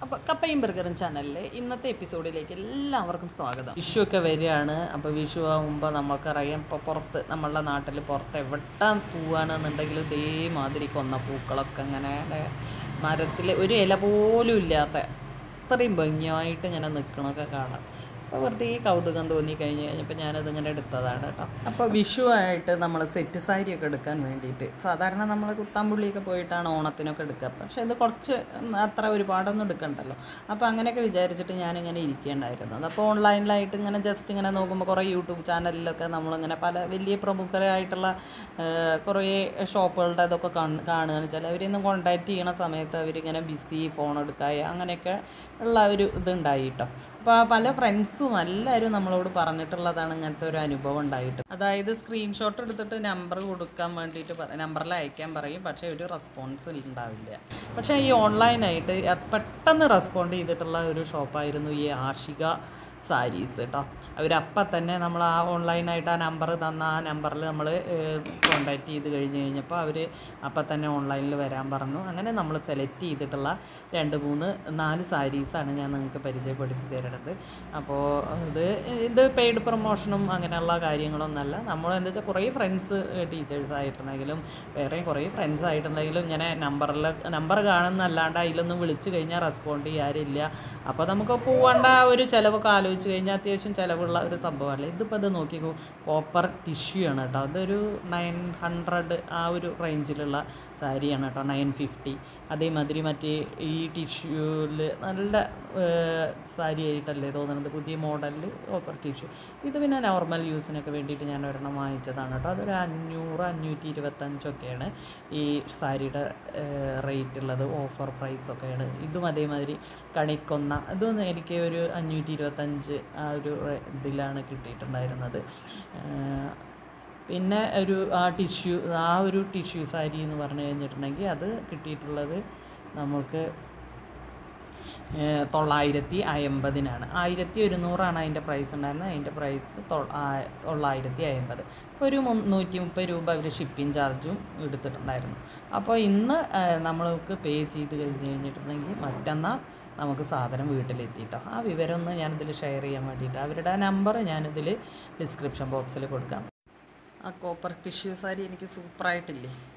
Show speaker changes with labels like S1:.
S1: അപ്പോൾ കപ്പയും ബർഗറും ചാനലിലെ ഇന്നത്തെ എപ്പിസോഡിലേക്ക് എല്ലാവർക്കും സ്വാഗതം വിഷു ഒക്കെ വരികയാണ് അപ്പോൾ വിഷു ആകുമ്പോൾ നമ്മൾക്കറിയാം ഇപ്പോൾ പുറത്ത് നമ്മളുടെ നാട്ടിൽ പുറത്ത് എവിടെ പോവുകയാണെന്നുണ്ടെങ്കിലും ഇതേമാതിരി കൊന്ന പൂക്കളൊക്കെ അങ്ങനെ മരത്തിൽ ഒരു ഇല പോലും ഇല്ലാത്ത അത്രയും ഭംഗിയായിട്ട് ഇങ്ങനെ നിൽക്കണമൊക്കെ കാണാം അപ്പോൾ വെറുതെ കൗതുകം തോന്നി കഴിഞ്ഞ് കഴിഞ്ഞപ്പോൾ ഞാനത് ഇങ്ങനെ എടുത്തതാണ് കേട്ടോ അപ്പോൾ വിഷു ആയിട്ട് നമ്മൾ സെറ്റ് സാരിയൊക്കെ എടുക്കാൻ വേണ്ടിയിട്ട് സാധാരണ നമ്മൾ കുത്താമ്പുള്ളിയൊക്കെ പോയിട്ടാണ് ഓണത്തിനൊക്കെ എടുക്കുക പക്ഷേ ഇത് കുറച്ച് അത്ര ഒരുപാടൊന്നും എടുക്കണ്ടല്ലോ അപ്പോൾ അങ്ങനെയൊക്കെ വിചാരിച്ചിട്ട് ഞാനിങ്ങനെ ഇരിക്കേണ്ടായിരുന്നത് അപ്പോൾ ഓൺലൈനിലായിട്ട് ഇങ്ങനെ ജസ്റ്റ് ഇങ്ങനെ നോക്കുമ്പോൾ കുറേ യൂട്യൂബ് ചാനലിലൊക്കെ നമ്മളിങ്ങനെ പല വലിയ പ്രമുഖരായിട്ടുള്ള ആ, കുറേ ഷോപ്പുകളുടെ ഇതൊക്കെ കാണ- കാണുകയാണ് വെച്ചാൽ അവരിന്ന് കോണ്ടാക്ട് ചെയ്യണ സമയത്ത് അവരിങ്ങനെ ബിസി ഫോൺ എടുക്കുക അങ്ങനെയൊക്കെ ഉള്ള ഒരു ഇതുണ്ടായി കേട്ടോ അപ്പോൾ പല ഫ്രണ്ട്സും എല്ലാവരും നമ്മളോട് പറഞ്ഞിട്ടുള്ളതാണ് ഇങ്ങനത്തെ ഒരു അനുഭവം ഉണ്ടായിട്ട് അതായത് സ്ക്രീൻഷോട്ട് എടുത്തിട്ട് നമ്പർ കൊടുക്കാൻ വേണ്ടിയിട്ട് നമ്പറിൽ അയക്കാൻ പറയും പക്ഷേ ഒരു റെസ്പോൺസ് ഉണ്ടാവില്ല പക്ഷേ ഈ ഓൺലൈനായിട്ട് പെട്ടെന്ന് റെസ്പോണ്ട് ചെയ്തിട്ടുള്ള ഒരു ഷോപ്പായിരുന്നു ഈ ആഷിക സാരീസ് കേട്ടോ അവരപ്പം തന്നെ നമ്മൾ ആ ഓൺലൈനായിട്ട് ആ നമ്പർ തന്ന ആ നമ്പറിൽ നമ്മൾ കോണ്ടാക്ട് ചെയ്ത് കഴിഞ്ഞ് കഴിഞ്ഞപ്പോൾ അവർ അപ്പം തന്നെ ഓൺലൈനിൽ വരാൻ പറഞ്ഞു അങ്ങനെ നമ്മൾ സെലക്ട് ചെയ്തിട്ടുള്ള രണ്ട് മൂന്ന് നാല് സാരീസാണ് ഞാൻ നിങ്ങൾക്ക് പരിചയപ്പെടുത്തി തരുന്നത് അപ്പോൾ ഇത് ഇത് പെയ്ഡ് പ്രൊമോഷനും അങ്ങനെയുള്ള കാര്യങ്ങളൊന്നുമല്ല നമ്മൾ എന്താ വെച്ചാൽ കുറേ ഫ്രണ്ട്സ് ടീച്ചേഴ്സ് ആയിട്ടുണ്ടെങ്കിലും വേറെ കുറേ ഫ്രണ്ട്സ് ആയിട്ടുണ്ടെങ്കിലും ഇങ്ങനെ നമ്പറിൽ നമ്പർ കാണുന്നല്ലാണ്ട് അതിലൊന്നും വിളിച്ചു കഴിഞ്ഞാൽ റെസ്പോണ്ട് ചെയ്യാറില്ല അപ്പോൾ നമുക്ക് പോവേണ്ട ഒരു ചിലവൊക്കെ ആലോചിച്ച് കഴിഞ്ഞാൽ അത്യാവശ്യം ചിലവുള്ള ഒരു സംഭവമല്ല ഇതിപ്പോൾ ഇത് നോക്കിക്കോ കോപ്പർ ടിഷ്യൂ ആണ് കേട്ടോ അതൊരു നയൻ ഹൺഡ്രഡ് ആ ഒരു റേഞ്ചിലുള്ള സാരിയാണ് കേട്ടോ നയൻ ഫിഫ്റ്റി അതേമാതിരി മറ്റേ ഈ ടിഷ്യൂവിൽ നല്ല സാരി ആയിട്ടല്ലേ തോന്നുന്നത് പുതിയ മോഡലിൽ കോപ്പർ ടിഷ്യൂ ഇത് പിന്നെ നോർമൽ യൂസിനൊക്കെ വേണ്ടിയിട്ട് ഞാൻ ഒരെണ്ണം വാങ്ങിച്ചതാണ് കേട്ടോ അതൊരു അഞ്ഞൂറ് അഞ്ഞൂറ്റി ഇരുപത്തഞ്ചൊക്കെയാണ് ഈ സാരിയുടെ റേറ്റ് ഉള്ളത് ഓഫർ പ്രൈസൊക്കെയാണ് ഇതും അതേമാതിരി കണിക്കൊന്ന ഇതൊന്നും എനിക്ക് ഒരു അഞ്ഞൂറ്റി ഇരുപത്തഞ്ച് ആ ഒരു റേ- ഇതിലാണ് കിട്ടിയിട്ടുണ്ടായിരുന്നത് ഏഹ് പിന്നെ ഒരു ആ ടിഷ്യൂ ആ ഒരു ടിഷ്യൂ സാരി എന്ന് പറഞ്ഞു കഴിഞ്ഞിട്ടുണ്ടെങ്കിൽ അത് കിട്ടിയിട്ടുള്ളത് നമുക്ക് ഏഹ് തൊള്ളായിരത്തി അമ്പതിനാണ് ആയിരത്തി ഒരുന്നൂറാണ് അതിൻ്റെ പ്രൈസ് ഉണ്ടായിരുന്നത് അതിൻ്റെ പ്രൈസ് തൊള്ളായിരത്തി അമ്പത് ഒരു മുന്നൂറ്റി മുപ്പത് രൂപ അവർ ഷിപ്പിംഗ് ചാർജും എടുത്തിട്ടുണ്ടായിരുന്നു അപ്പോൾ ഇന്ന് ഏഹ് നമ്മൾക്ക് പേ ചെയ്ത് കഴിഞ്ഞ് കഴിഞ്ഞിട്ടുണ്ടെങ്കിൽ മറ്റന്നാൾ നമുക്ക് സാധനം വീട്ടിലെത്തിയിട്ടോ ആ വിവരം ഒന്ന് ഞാനിതിൽ ഷെയർ ചെയ്യാൻ വേണ്ടിയിട്ട് അവരുടെ നമ്പർ ഞാനിതിൽ ഡിസ്ക്രിപ്ഷൻ ബോക്സിൽ കൊടുക്കാം ആ കോപ്പർ ടിഷ്യൂ സാരി എനിക്ക് സൂപ്പറായിട്ടില്ലേ